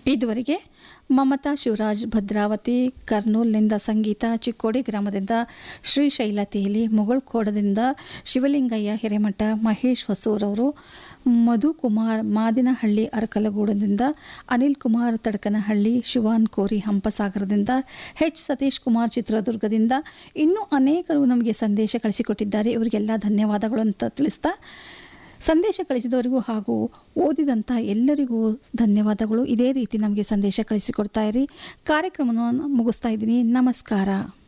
ಇದುವರೆಗೆ ಮಮತಾ ಶಿವರಾಜ್ ಭದ್ರಾವತಿ ಕರ್ನೂಲ್ನಿಂದ ಸಂಗೀತ ಚಿಕ್ಕೋಡಿ ಗ್ರಾಮದಿಂದ ಶ್ರೀಶೈಲ ತೇಲಿ ಮುಗಳ್ಕೋಡದಿಂದ ಶಿವಲಿಂಗಯ್ಯ ಹಿರೇಮಠ ಮಹೇಶ್ ಹೊಸೂರವರು ಮಧುಕುಮಾರ್ ಮಾದಿನಹಳ್ಳಿ ಅರಕಲಗೂಡದಿಂದ ಅನಿಲ್ ಕುಮಾರ್ ತಡಕನಹಳ್ಳಿ ಶಿವಾನ್ ಕೋರಿ ಹಂಪಸಾಗರದಿಂದ ಎಚ್ ಸತೀಶ್ ಕುಮಾರ್ ಚಿತ್ರದುರ್ಗದಿಂದ ಇನ್ನೂ ಅನೇಕರು ನಮಗೆ ಸಂದೇಶ ಕಳಿಸಿಕೊಟ್ಟಿದ್ದಾರೆ ಇವರಿಗೆಲ್ಲ ಧನ್ಯವಾದಗಳು ಅಂತ ತಿಳಿಸ್ತಾ ಸಂದೇಶ ಕಳಿಸಿದವರಿಗೂ ಹಾಗೂ ಓದಿದಂಥ ಎಲ್ಲರಿಗೂ ಧನ್ಯವಾದಗಳು ಇದೇ ರೀತಿ ನಮಗೆ ಸಂದೇಶ ಕಳಿಸಿಕೊಡ್ತಾ ಇರಿ ಕಾರ್ಯಕ್ರಮವನ್ನು ಮುಗಿಸ್ತಾ ಇದ್ದೀನಿ ನಮಸ್ಕಾರ